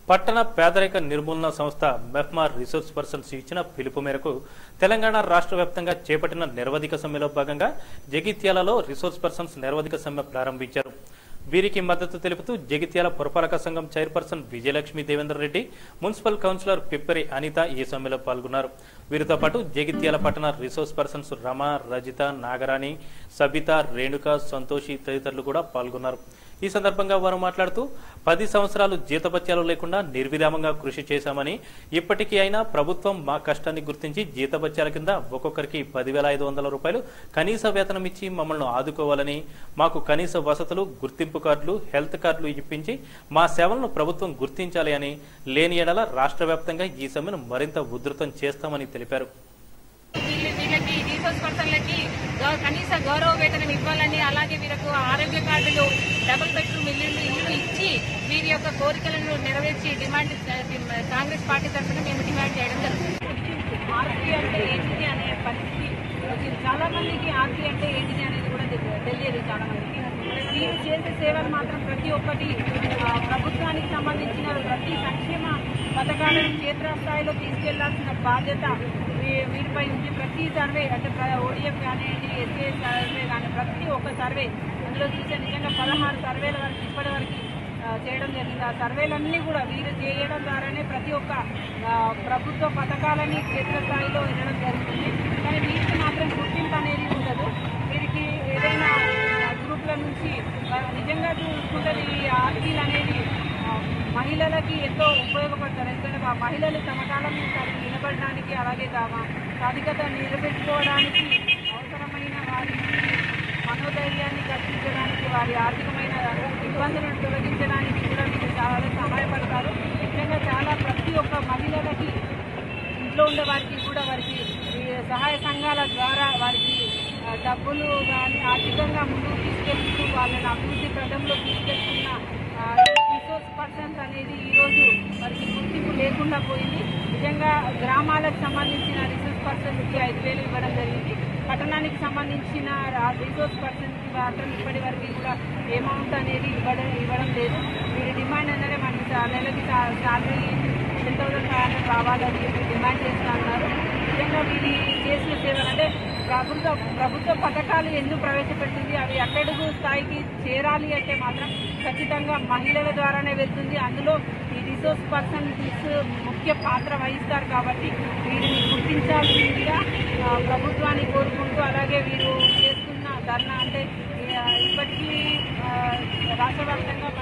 పట్టణ పేదరిక నిర్మూలన సంస్థ మెఫ్మార్ రిసోర్స్ పర్సన్స్ ఇచ్చిన పిలుపు మేరకు తెలంగాణ రాష్ట్ర వ్యాప్తంగా చేపట్టిన నిరవధిక సమ్మెలో భాగంగా జగిత్యాలలో రిసోర్స్ పర్సన్స్ నిరవధిక సమ్మె ప్రారంభించారు వీరికి మద్దతు తెలుపుతూ జగిత్యాల పురపాలక సంఘం chairperson Vijayalakshmi Devender Reddy municipal councillor Pippari Anitha ఈ సమ్మెలో పాల్గొన్నారు వీరితో పాటు జగిత్యాల పట్టణ రిసోర్స్ పర్సన్స్ రమ రజిత నాగరాణి సబిత రేణుక సంతోషి తదితరులు కూడా పాల్గొన్నారు ఈ సందర్భంగా వారు మాట్లాడుతూ పది సంవత్సరాలు జీతభత్యాలు లేకుండా నిర్విరామంగా కృషి చేశామని ఇప్పటికీ అయినా ప్రభుత్వం మా కష్టాన్ని గుర్తించి జీతభత్యాల కింద ఒక్కొక్కరికి పదివేల ఐదు వందల రూపాయలు కనీస వేతనం ఇచ్చి మమ్మల్ని ఆదుకోవాలని మాకు కనీస వసతులు గుర్తింపు కార్డులు హెల్త్ కార్డులు ఇప్పించి మా సేవలను ప్రభుత్వం గుర్తించాలి అని లేని ఎడల రాష్ట్ర వ్యాప్తంగా ఈ సమ్మెను మరింత ఉధృతం చేస్తామని తెలిపారు వీళ్ళ- వీళ్ళకి రీసోర్స్ పర్సన్లకి గౌ- కనీస గౌరవ వేతనం ఇవ్వాలని అలాగే వీళ్ళకు ఆరోగ్య కార్డులు డబుల్ బెడ్రూమ్ ఇల్లు ఇల్లు ఇచ్చి వీరి యొక్క కోరికలను నెరవేర్చి డిమాండ్ కాంగ్రెస్ పార్టీ తరఫున మేము డిమాండ్ చేయడం జరుగుతుంది ఆర్పీ అంటే ఏంటిది అనే పరిస్థితి వచ్చింది చాలా మందికి ఆర్పీ అంటే ఏంటిది అనేది కూడా తెలి- తెలియదు చాలా మందికి వీరు చేసే సేవలు మాత్రం ప్రతి ఒక్కటి ఆ, ప్రభుత్వానికి సంబంధించిన ప్రతి సంక్షేమ పథకాలను క్షేత్రస్థాయిలో తీసుకెళ్లాల్సిన బాధ్యత వీ- వీరిపై ఉంది ప్రతి సర్వే అంటే ఓడిఎఫ్ కానివ్వండి ఎస్ఏఎస్ సర్వే కానీ ప్రతి ఒక్క సర్వే అందులో చూసే నిజంగా పదహారు సర్వేల వరకు ఇప్పటి వరకు ఆ, చేయడం జరిగింది ఆ సర్వేలన్నీ కూడా వీరు చేయడం ద్వారానే ప్రతి ఒక్క ఆ, ప్రభుత్వ పథకాలని క్షేత్రస్థాయిలో వెళ్ళడం జరుగుతుంది కానీ వీరికి మాత్రం గుర్తింపు అనేది ఉండదు వీరికి ఏదైనా ఆ, గ్రూప్ల నుంచి ఆ, నిజంగా చూసుకుంటే ఈ ఆర్టీలు అనేది ఆ, మహిళలకి ఎంతో ఉపయోగపడతారు ఎందుకంటే ఆ మహిళలు తమ కాలం మీద తాము నిలబడడానికి అలాగే తమ సాధికత నిలబెట్టుకోవడానికి అవసరమైన వారి మనోధైర్యాన్ని కల్పించడానికి వారి ఆర్థికమైన ఇబ్బందులను తొలగించడానికి కూడా వీళ్ళు చాలా సహాయపడతారు ముఖ్యంగా చాలా ప్రతి ఒక్క మహిళలకి ఇంట్లో ఉండే వారికి కూడా వారికి ఈ సహాయ సంఘాల ద్వారా వారికి ఆ, డబ్బులు కానీ ఆర్థికంగా ముందుకు తీసుకెళ్తూ వాళ్ళని అభివృద్ధి పదంలో తీసుకెళ్తున్న రిసోర్స్ పర్సన్స్ అనేది ఈరోజు వారికి గుర్తింపు లేకుండా పోయింది నిజంగా గ్రామాలకు సంబంధించిన రిసోర్స్ పర్సన్స్కి ఐదు వేలు ఇవ్వడం జరిగింది పట్టణానికి సంబంధించిన రిసోర్స్ పర్సన్స్కి మాత్రం ఇప్పటి వరకు కూడా అమౌంట్ అనేది ఇవ్వడం ఇవ్వడం లేదు వీరి డిమాండ్ అనేది మనకి సా- నెలకి salary ten thousand five hundred రావాలని చెప్పి డిమాండ్ చేస్తా ఉన్నారు నిజంగా వీరి చేసిన సేవలు అంటే ప్రభుత్వ ప్రభుత్వ పథకాలు ఎందుకు ప్రవేశపెట్టింది అవి అట్టడుగు స్థాయికి చేరాలి అంటే మాత్రం ఖచ్చితంగా మహిళల ద్వారానే వెళ్తుంది అందులో ఈ రిసోర్స్ పర్సన్స్ ముఖ్య పాత్ర వహిస్తారు కాబట్టి వీరిని గుర్తించాల్సిందిగా ఆ, ప్రభుత్వాన్ని కోరుకుంటూ అలాగే వీరు చేస్తున్న ధర్నా అంటే ఆ, ఇప్పటికీ ఆ, రాష్ట్ర వ్యాప్తంగా